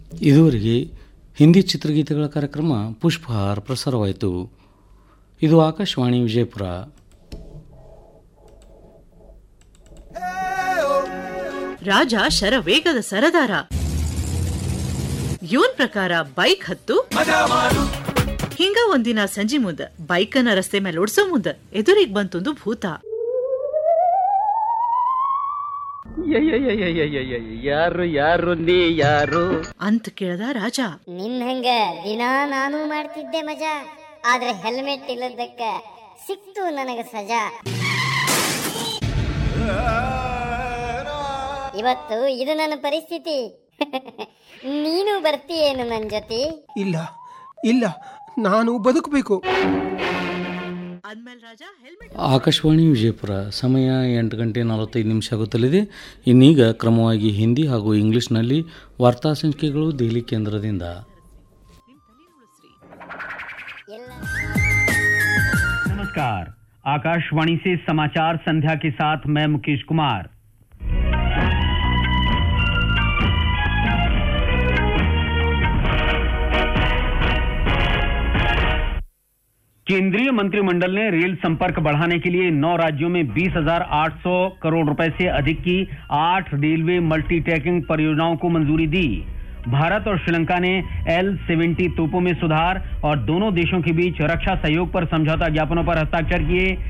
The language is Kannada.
ಇದುವರೆಗೆ ಹಿಂದಿ ಚಿತ್ರಗೀತೆಗಳ ಕಾರ್ಯಕ್ರಮ ಪುಷ್ಪಹಾರ್ ಪ್ರಸಾರವಾಯಿತು ಇದು ಆಕಾಶವಾಣಿ ವಿಜಯಪುರ ರಾಜ ಶರವೇಗದ ಸರದಾರ ಇವನ್ ಪ್ರಕಾರ ಬೈಕ್ ಹತ್ತು ಹಿಂಗ ಒಂದಿನ ಸಂಜಿ ಮುಂದ ಬೈಕನ್ನ ರಸ್ತೆ ಮೇಲೆ ಓಡ್ಸೋ ಮುಂದ ಎದುರಿಗೆ ಬಂತೊಂದು ಭೂತ ಯಾರು ಯಾರು ನೀ ಯಾರು ಅಂತ ಕೇಳ್ದ ರಾಜ ನಿನ್ ಹಂಗ ದಿನಾ ನಾನು ಮಾಡ್ತಿದ್ದೆ ಮಜಾ ಆದ್ರೆ ಹೆಲ್ಮೆಟ್ ಇಲ್ಲದಕ್ಕ ಸಿಕ್ತು ನನಗ ಸಜಾ ಇವತ್ತು ಇದು ನನ್ನ ಪರಿಸ್ಥಿತಿ ನೀನು ಬರ್ತೀಯೇನು ನನ್ ಜೊತೆ ಇಲ್ಲ ಇಲ್ಲ ನಾನು ಬದುಕಬೇಕು ಅಂದ್ಮೇಲೆ ರಾಜ ಹೆಲ್ಮೆಟ್ ಆಕಾಶವಾಣಿ ವಿಜಯಪುರ ಸಮಯ ಎಂಟು ಗಂಟೆ ನಲವತ್ತೈದು ನಿಮಿಷ ಆಗುತ್ತಲಿದೆ ಇನ್ನೀಗ ಕ್ರಮವಾಗಿ ಹಿಂದಿ ಹಾಗೂ ಇಂಗ್ಲಿಷ್ನಲ್ಲಿ ವಾರ್ತಾ ಸಂಚಿಕೆಗಳು ದೆಹಲಿ ಕೇಂದ್ರದಿಂದ ಎಲ್ಲ नमस्कार आकाशवाणी से समाचार संध्या के साथ मैं मुकेश कुमार केंद्रीय मंत्रिमंडल ने रेल संपर्क बढ़ाने के लिए नौ राज्यों में बीस हजार आठ सौ करोड़ रुपए से अधिक की आठ रेलवे मल्टी ट्रैकिंग परियोजनाओं को मंजूरी दी भारत और श्रीलंका ने एल सेवेंटी तोपों में सुधार और दोनों देशों के बीच रक्षा सहयोग पर समझौता ज्ञापनों पर हस्ताक्षर किए